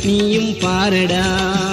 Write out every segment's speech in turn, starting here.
நீயும் பாரடா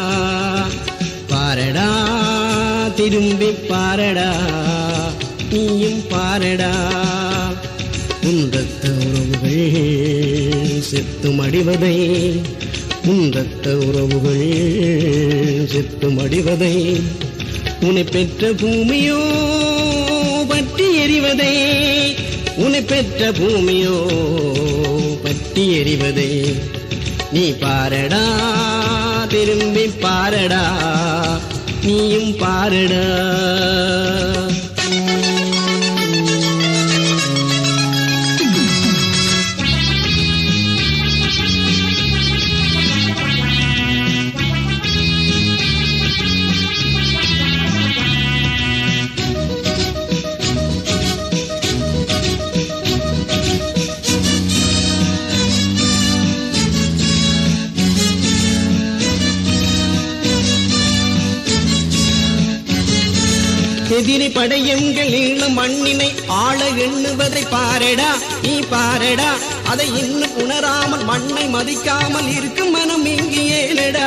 பாரடா திரும்பி பாரடா நீயும் பாரடா உந்தத்த உறவுகள் செத்து மடிவதை உந்தத்த உறவுகள் செத்து மடிவதை உன்னை பெற்ற பூமியோ பற்றி எறிவதே உன்னை பெற்ற பூமியோ பற்றி எறிவதே நீ பாரடா திரும்பி பாரடா நீயும் பாரடா எதிரி படையங்கள் ஈழம் மண்ணினை ஆள எண்ணுவதை பாரடா நீ பாரடா அதை இன்னும் உணராமல் மண்ணை மதிக்காமல் இருக்கும் மனம் இங்கு ஏனடா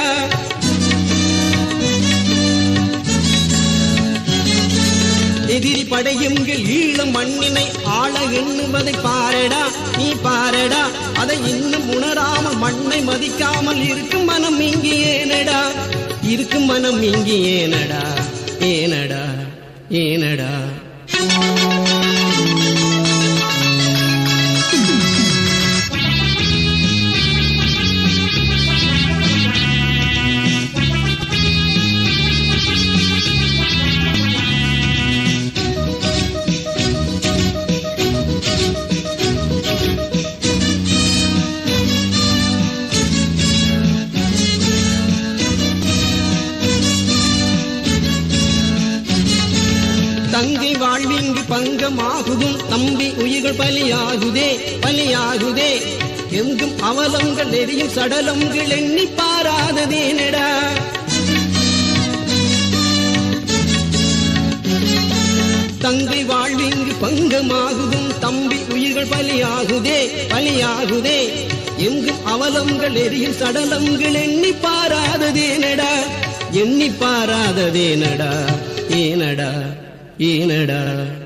எதிரி படையுங்கள் ஈழம் மண்ணினை ஆள எண்ணுவதை பாரடா நீ பாரடா அதை இன்னும் உணராமல் மண்ணை மதிக்காமல் இருக்கும் மனம் இங்கு ஏனடா இருக்கும் மனம் இங்கு ஏனடா ஏனடா ஏனடா தங்கை வாழ்விங்கு பங்கமாகுதும் தம்பி உயிர்கள் பலியாகுதே பலியாகுதே எங்கும் அவலங்கள் எரியும் சடலங்கள் எண்ணி பாராததேனடா தங்கை வாழ்விங்கு பங்கமாகுதும் தம்பி உயிர்கள் பலியாகுதே பலியாகுதே எங்கும் அவலங்கள் எரியும் சடலங்கள் எண்ணி பாராததேனடா எண்ணி பாராததேனடா ஏனடா ஏனடா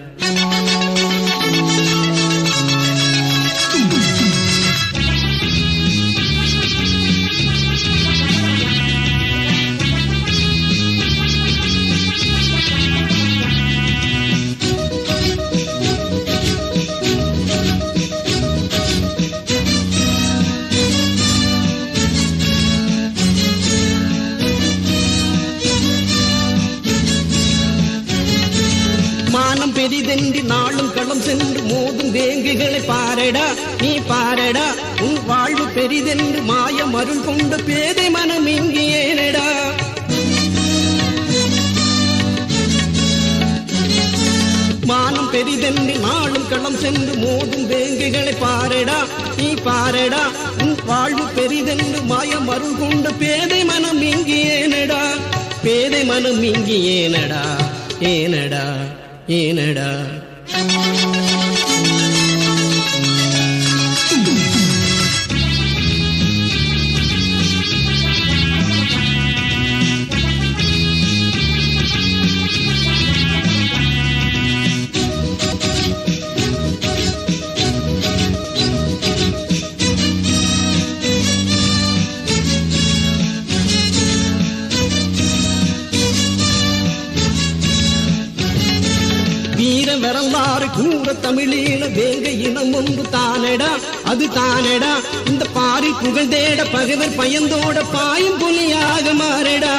மானம் பெரிதென்று நாளும் களம் சென்று மோதும் வேங்குகளை பாரடா நீ பாரடா உன் வாழ்வு பெரிதென்று மாயம் அருள் கொண்ட பேதை மனம் இங்கு ஏனடா மானம் பெரிதென்று நாளும் களம் சென்று மோதும் வேங்குகளை பாரடா நீ பாரடா உன் வாழ்வு பெரிதென்று மாயம் அருள் கொண்ட பேதை மனம் இங்கு ஏனடா பேதை மனம் இங்கு ஏனடா ஏனடா ஏனடா வீர வரலாறு கூற தமிழீழ வேங்க இனம் ஒன்று தானடா அது தானடா இந்த பாரி புகழ் தேட பகைவர் பயந்தோட பாயும் புலியாக மாறடா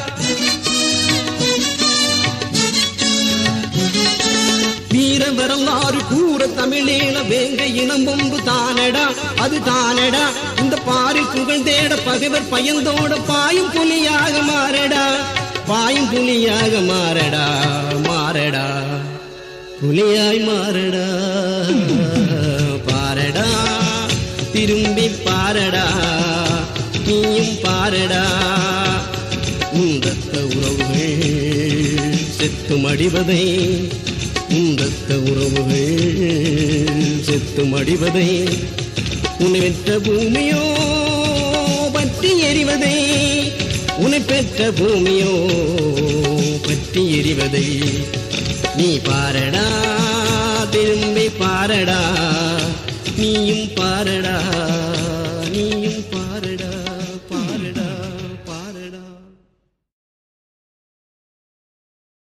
வீர வரலாறு கூற தமிழீழ வேங்க இனம் ஒன்று தானடா அது தானடா இந்த பாரி புகழ் தேட பகைவர் பயந்தோட பாயும் புலியாக மாறடா பாயும் புலியாக மாறடா மாறடா புலியாய் மாறடா பாரடா திரும்பி பாரடா நீயும் பாரடா உந்தத்த உறவுகள் செத்து மடிவதை உந்தத்த உறவுகள் செத்து மடிவதை உன்னை வெற்ற பூமியோ பற்றி பற்றி எறிவதை உன்னை பெற்ற பூமியோ பற்றி எறிவதை நீ பாரடா திரும்பி பாரடா நீயும் பாரடா